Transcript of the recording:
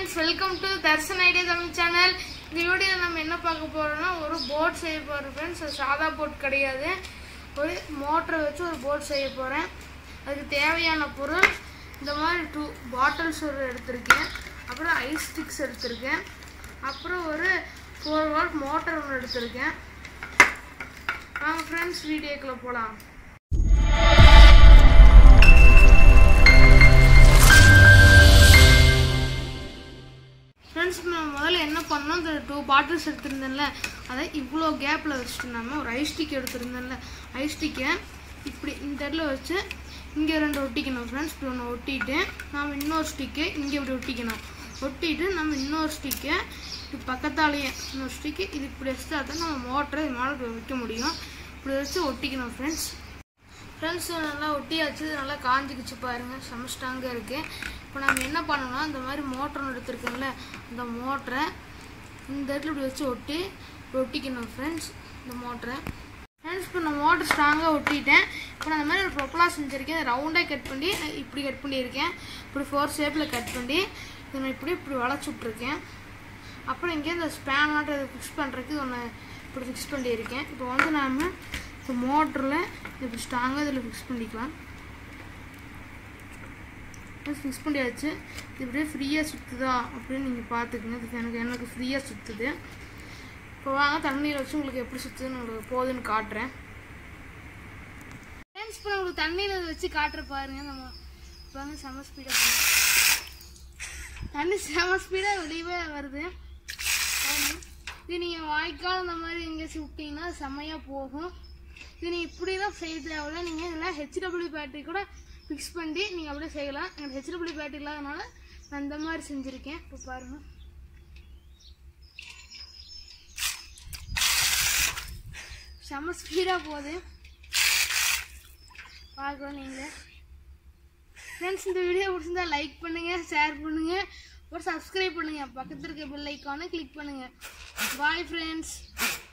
Friends welcome to Darshan idea Tamil channel இந்த வீடியோவில் நம்ம என்ன பார்க்க போறோம்னா ஒரு போட் செய்ய போகிறோம் ஃப்ரெண்ட்ஸ் அது சாதா போட் கிடையாது ஒரு மோட்டரை வச்சு ஒரு போட் செய்ய போகிறேன் அதுக்கு தேவையான பொருள் இந்த மாதிரி டூ பாட்டில்ஸ் ஒரு எடுத்திருக்கேன் அப்புறம் ஐஸ் ஸ்டிக்ஸ் எடுத்திருக்கேன் அப்புறம் ஒரு ஃபோர் வாட் மோட்டர் ஒன்று எடுத்திருக்கேன் வாங்க ஃப்ரெண்ட்ஸ் வீடியோக்குள்ளே போகலாம் ஃப்ரெண்ட்ஸ் நான் முதல்ல என்ன பண்ணோம் இந்த டூ பாட்டில்ஸ் எடுத்திருந்தேன்ல அதை இவ்வளோ கேப்பில் வச்சுட்டு நம்ம ஒரு ஐஸ் ஸ்டிக் எடுத்திருந்தேன்ல ஐஸ் ஸ்டிக்கை இப்படி இந்த இடத்துல வச்சு இங்கே ரெண்டு ஒட்டிக்கணும் ஃப்ரெண்ட்ஸ் இப்படி ஒன்று ஒட்டிட்டு நாம் இன்னொரு ஸ்டிக்கு இங்கே இப்படி ஒட்டிக்கணும் ஒட்டிட்டு நம்ம இன்னொரு ஸ்டிக்கை இப்படி பக்கத்தாலேயே இன்னொரு ஸ்டிக்கு இது இப்படி வச்சுட்டா தான் நம்ம மோட்டரை இது மேலே இப்படி வைக்க முடியும் இப்படி வச்சு ஒட்டிக்கணும் ஃப்ரெண்ட்ஸ் ஃப்ரெண்ட்ஸ் நல்லா ஒட்டியாச்சு இது நல்லா காஞ்சிக்கிச்சு பாருங்க செம ஸ்ட்ராங்காக இருக்குது இப்போ நம்ம என்ன பண்ணணும்னா இந்த மாதிரி மோட்டர் எடுத்துருக்கோம்ல இந்த மோட்டரை இந்த இடத்துல இப்படி வச்சு ஒட்டி இப்படி ஒட்டிக்கணும் ஃப்ரெண்ட்ஸ் இந்த மோட்டரை ஃப்ரெண்ட்ஸ் இப்போ நான் மோட்டர் ஸ்ட்ராங்காக ஒட்டிட்டேன் இப்போ நான் இந்த மாதிரி ஒரு ப்ரொப்பலாக செஞ்சுருக்கேன் ரவுண்டாக கட் பண்ணி இப்படி கட் பண்ணியிருக்கேன் இப்படி ஃபோர் ஷேப்பில் கட் பண்ணி இதை நான் இப்படி இப்படி வளைச்சி விட்ருக்கேன் அப்புறம் இங்கே இந்த ஸ்பேன் மாட்டை ஃபிக்ஸ் பண்ணுறதுக்கு ஒன்று இப்படி ஃபிக்ஸ் பண்ணியிருக்கேன் இப்போ வந்து நாம் இப்போ மோட்டரில் இப்படி ஸ்ட்ராங்காக இதில் ஃபிக்ஸ் பண்ணிக்கலாம் ஃபிக்ஸ் பண்ணியாச்சு இது இப்படியே ஃப்ரீயாக சுற்றுதா அப்படின்னு நீங்கள் பார்த்துக்குங்க இது எனக்கு எனக்கு ஃப்ரீயாக சுற்றுது இப்போ வாங்க தண்ணியில் வச்சு உங்களுக்கு எப்படி சுற்றுதுன்னு உங்களுக்கு போகுதுன்னு காட்டுறேன் ஃப்ரெண்ட்ஸ் இப்போ உங்களுக்கு தண்ணியில் வச்சு காட்டுற பாருங்க நம்ம இப்போ வந்து செம ஸ்பீடாக தண்ணி செம ஸ்பீடாக வெளியவே வருது பாருங்க. இது நீங்கள் வாய்க்கால் இந்த மாதிரி எங்கேயாச்சும் விட்டீங்கன்னா செம்மையாக போகும் இது நீங்கள் இப்படிலாம் செய்ய தேவையில்ல நீங்கள் இதெல்லாம் ஹெச்டபிள்யூ பேட்டரி கூட ஃபிக்ஸ் பண்ணி நீங்கள் அப்படியே செய்யலாம் எனக்கு ஹெச்டபிள்யூ பேட்டரி இல்லாதனால நான் இந்த மாதிரி செஞ்சுருக்கேன் இப்போ பாருங்கள் செம்ம ஸ்பீடாக போகுது பார்க்கலாம் நீங்களே ஃப்ரெண்ட்ஸ் இந்த வீடியோ பிடிச்சிருந்தா லைக் பண்ணுங்கள் ஷேர் பண்ணுங்கள் அப்புறம் சப்ஸ்கிரைப் பண்ணுங்கள் பக்கத்தில் இருக்க பெல் ஐக்கானை கிளிக் பண்ணுங்கள் பாய் ஃப்ரெண்ட்ஸ்